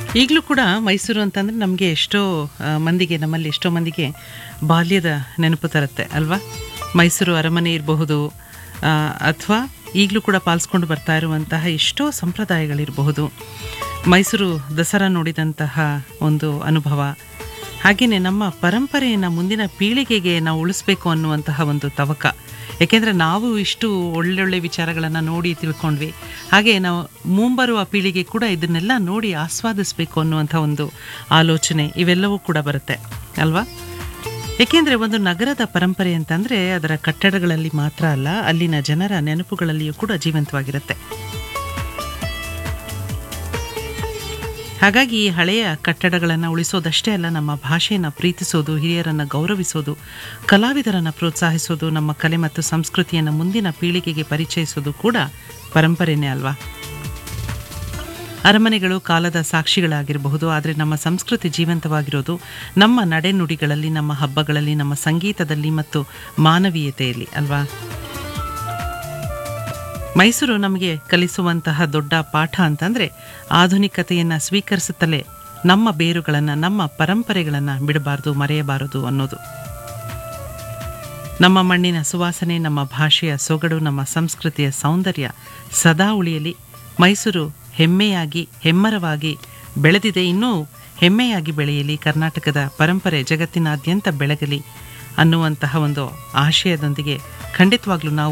ಈಗಲೂ ಕೂಡ ಮೈಸೂರು ಅಂತಂದರೆ ನಮಗೆ ಎಷ್ಟೋ ಆ, ಮಂದಿಗೆ ನಮ್ಮಲ್ಲಿ ಎಷ್ಟೋ ಮಂದಿಗೆ ಬಾಲ್ಯದ ನೆನಪು ತರುತ್ತೆ ಅಲ್ವಾ ಮೈಸೂರು ಅರಮನೆ ಇರಬಹುದು ಅಥವಾ ಈಗಲೂ ಕೂಡ ಪಾಲಿಸ್ಕೊಂಡು ಬರ್ತಾ ಇರುವಂತಹ ಎಷ್ಟೋ ಸಂಪ್ರದಾಯಗಳಿರಬಹುದು ಮೈಸೂರು ದಸರಾ ನೋಡಿದಂತಹ ಒಂದು ಅನುಭವ ಹಾಗೆಯೇ ನಮ್ಮ ಪರಂಪರೆಯನ್ನು ಮುಂದಿನ ಪೀಳಿಗೆಗೆ ನಾವು ಉಳಿಸ್ಬೇಕು ಅನ್ನುವಂತಹ ಒಂದು ತವಕ ಏಕೆಂದರೆ ನಾವು ಇಷ್ಟು ಒಳ್ಳೊಳ್ಳೆ ವಿಚಾರಗಳನ್ನು ನೋಡಿ ತಿಳ್ಕೊಂಡ್ವಿ ಹಾಗೆ ನಾವು ಮುಂಬರುವ ಪೀಳಿಗೆ ಕೂಡ ಇದನ್ನೆಲ್ಲ ನೋಡಿ ಆಸ್ವಾದಿಸಬೇಕು ಅನ್ನುವಂಥ ಒಂದು ಆಲೋಚನೆ ಇವೆಲ್ಲವೂ ಕೂಡ ಬರುತ್ತೆ ಅಲ್ವಾ ಏಕೆಂದರೆ ಒಂದು ನಗರದ ಪರಂಪರೆ ಅಂತಂದರೆ ಅದರ ಕಟ್ಟಡಗಳಲ್ಲಿ ಮಾತ್ರ ಅಲ್ಲ ಅಲ್ಲಿನ ಜನರ ನೆನಪುಗಳಲ್ಲಿಯೂ ಕೂಡ ಜೀವಂತವಾಗಿರುತ್ತೆ ಹಾಗಾಗಿ ಈ ಹಳೆಯ ಕಟ್ಟಡಗಳನ್ನು ಉಳಿಸೋದಷ್ಟೇ ಅಲ್ಲ ನಮ್ಮ ಭಾಷೆಯನ್ನು ಪ್ರೀತಿಸೋದು ಹಿರಿಯರನ್ನು ಗೌರವಿಸೋದು ಕಲಾವಿದರನ್ನು ಪ್ರೋತ್ಸಾಹಿಸೋದು ನಮ್ಮ ಕಲೆ ಮತ್ತು ಸಂಸ್ಕೃತಿಯನ್ನು ಮುಂದಿನ ಪೀಳಿಗೆಗೆ ಪರಿಚಯಿಸೋದು ಕೂಡ ಪರಂಪರೆನೇ ಅಲ್ವಾ ಅರಮನೆಗಳು ಕಾಲದ ಸಾಕ್ಷಿಗಳಾಗಿರಬಹುದು ಆದರೆ ನಮ್ಮ ಸಂಸ್ಕೃತಿ ಜೀವಂತವಾಗಿರೋದು ನಮ್ಮ ನಡೆನುಡಿಗಳಲ್ಲಿ ನಮ್ಮ ಹಬ್ಬಗಳಲ್ಲಿ ನಮ್ಮ ಸಂಗೀತದಲ್ಲಿ ಮತ್ತು ಮಾನವೀಯತೆಯಲ್ಲಿ ಅಲ್ವಾ ಮೈಸೂರು ನಮಗೆ ಕಲಿಸುವಂತಹ ದೊಡ್ಡ ಪಾಠ ಅಂತಂದರೆ ಆಧುನಿಕತೆಯನ್ನು ಸ್ವೀಕರಿಸುತ್ತಲೇ ನಮ್ಮ ಬೇರುಗಳನ್ನು ನಮ್ಮ ಪರಂಪರೆಗಳನ್ನು ಬಿಡಬಾರ್ದು ಮರೆಯಬಾರದು ಅನ್ನೋದು ನಮ್ಮ ಮಣ್ಣಿನ ಸುವಾಸನೆ ನಮ್ಮ ಭಾಷೆಯ ಸೊಗಡು ನಮ್ಮ ಸಂಸ್ಕೃತಿಯ ಸೌಂದರ್ಯ ಸದಾ ಉಳಿಯಲಿ ಮೈಸೂರು ಹೆಮ್ಮೆಯಾಗಿ ಹೆಮ್ಮರವಾಗಿ ಬೆಳೆದಿದೆ ಇನ್ನೂ ಹೆಮ್ಮೆಯಾಗಿ ಬೆಳೆಯಲಿ ಕರ್ನಾಟಕದ ಪರಂಪರೆ ಜಗತ್ತಿನಾದ್ಯಂತ ಬೆಳಗಲಿ ಅನ್ನುವಂತಹ ಒಂದು ಆಶಯದೊಂದಿಗೆ ಖಂಡಿತವಾಗ್ಲೂ ನಾವು